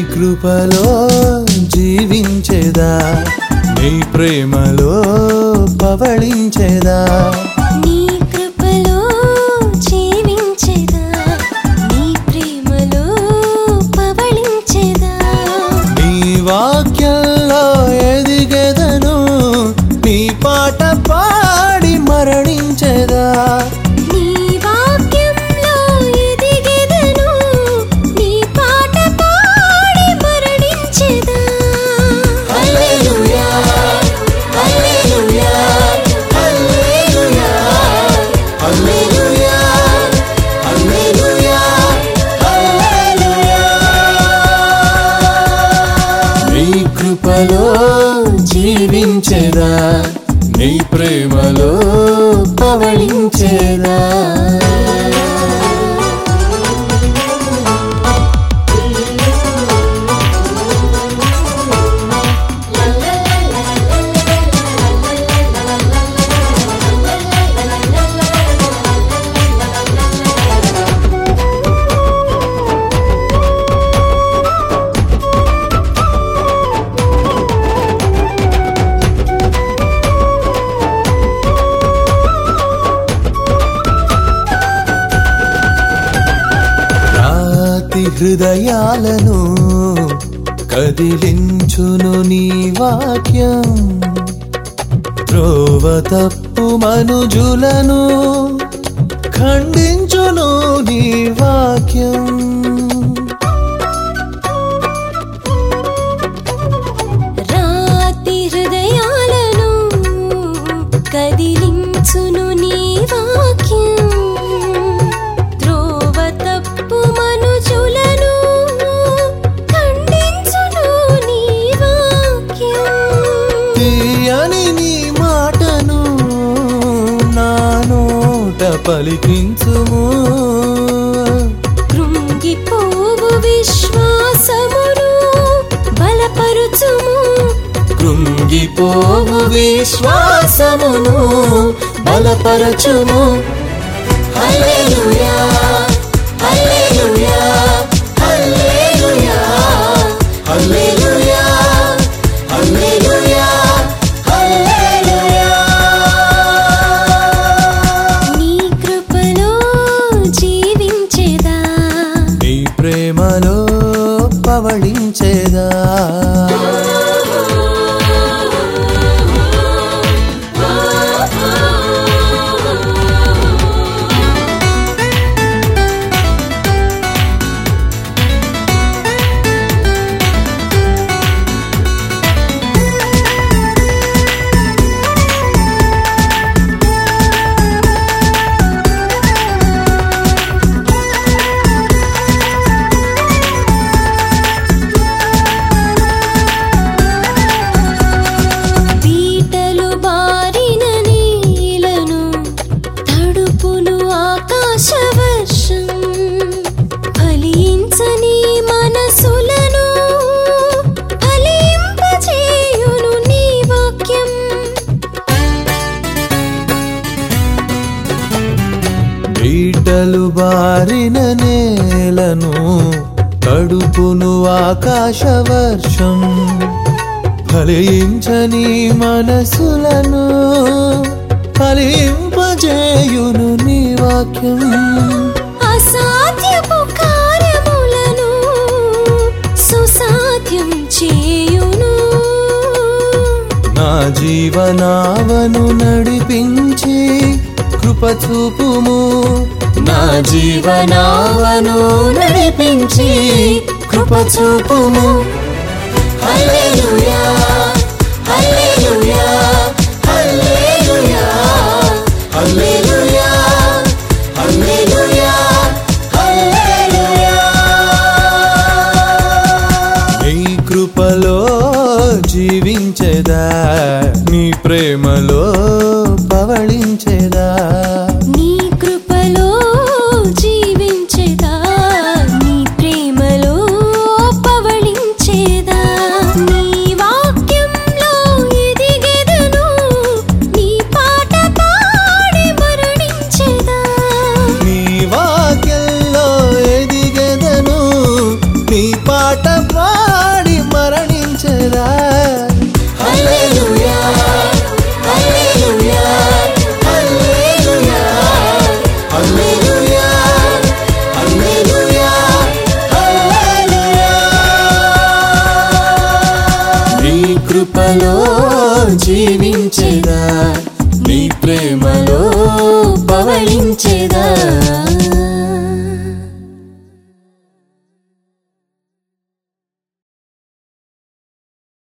కృపలో జీవించేదా నీ ప్రేమలో పవళించేదా నీ కృపలో జీవించేదా నీ ప్రేమలో పవళించేదా నీ వాక్యంలో ఎదిగెదను నీ పాట పాడి మరణించేదా నీ వాక్యంలో ఎదిగెదను నీ పాట పాడి మరణించేదా హల్లెలూయా హల్లెలూయా హల్లెలూయా హల్లెలూయా హల్లెలూయా హల్లెలూయా నీ కృపలో జీవించేదా నీ ప్రేమలో పవళించేదా రాతి హృదయాలను కదిలించును నీ వాక్యం త్రోవ తప్పు మనుజులను ఖండించును నీ వాక్యం రాతి హృదయాలను కదిలించును నీ వాక్యం త్రోవ తప్పు మనుజులను ఖండించును నీ వాక్యం తీయని నీ మాటను నా నోట పలికించుము కృంగిపోవు విశ్వాసమును బలపరుచుము కృంగిపోవు విశ్వాసమును బలపరచుము హల్లెలూయా హల్లెలూయా హల్లెలూయా హల్లెలూయా హల్లెలూయా హల్లెలూయా నీ కృపలో జీవించేదా నీ ప్రేమలో పవళించేదా బీటలు బారిన నీలను తడుపును ఆకాశ వర్షం ఫలించని మనసులను ఫలింపజేయును నీ వాక్యం బీటలు బారిన నేలను తడుపును ఆకాశ వర్షం ఫలించని మనసులను ఫలింపజేయును నీ వాక్యం అసాధ్యపు కార్యములను సుసాధ్యం చేయును నా జీవనావను నడిపించి కృప చూపుము నా జీవనావను నడిపించి కృప చూపుము హల్లెలూయా హల్లెలూయా హల్లెలూయా హల్లెలూయా హల్లెలూయా హల్లెలూయా నీ కృపలో జీవించేదా నీ ప్రేమలో పవళించేదా